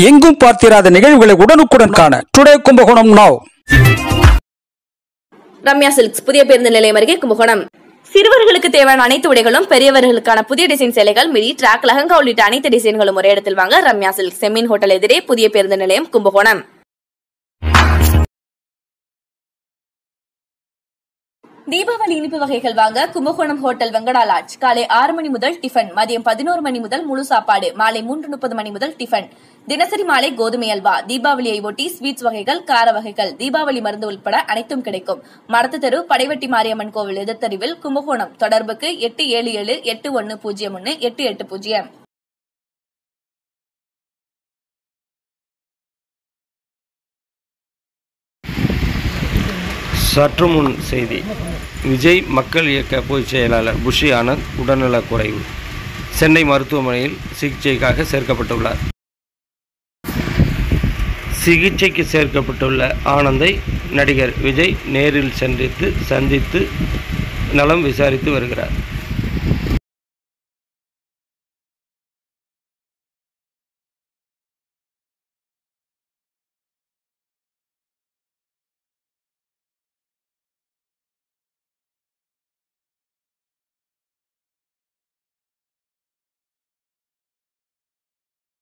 எங்கும் பார்த்திராத நிகழ்வுகளை உடனுக்குடன் காண today Kumbakonam now Ramya silks புதிய பேருந்து நிலையம் அருகே கும்பகோணம் சிறுவர்களுக்கு தேவையான அனைத்து உடைகளும் பெரியவர்களுக்கான புதிய டிசைன் சேலைகள் மிடி ட்ராக் லஹங்கா உள்ளிட்ட அனைத்து டிசைன்களும் ஒரே இடத்தில் வாங்க ரம்யா சில்க் செம்மின் ஹோட்டல் எதிரே புதிய பேருந்து நிலையம் கும்பகோணம் தீபாவளி இனிப்பு வகைகள் வாங்க கும்பகோணம் ஹோட்டல் வெங்கடா லாட்ஜ் காலை ஆறு மணி முதல் டிஃபன் மதியம் பதினோரு மணி முதல் முழு சாப்பாடு மாலை மூன்று முப்பது மணி முதல் டிஃபன் தினசரி மாலை கோதுமை அல்வா தீபாவளியை ஒட்டி ஸ்வீட்ஸ் வகைகள் கார வகைகள் தீபாவளி மருந்து உட்பட அனைத்தும் கிடைக்கும் மடத்து தெரு படைவெட்டி மாரியம்மன் கோவில் எதிர்த்தறிவில் கும்பகோணம் தொடர்புக்கு எட்டு ஏழு ஏழு எட்டு ஒன்னு பூஜ்ஜியம் ஒன்னு எட்டு எட்டு பூஜ்ஜியம் சற்று முன் செய்தி விஜய் மக்கள் இயக்க பொதுச் செயலாளர் புஷி ஆனந்த் உடல்நலக் குறைவு சென்னை மருத்துவமனையில் சிகிச்சைக்காக சேர்க்கப்பட்டுள்ளார் சிகிச்சைக்கு சேர்க்கப்பட்டுள்ள ஆனந்தை நடிகர் விஜய் நேரில் சென்றித்து சந்தித்து நலம் விசாரித்து வருகிறார்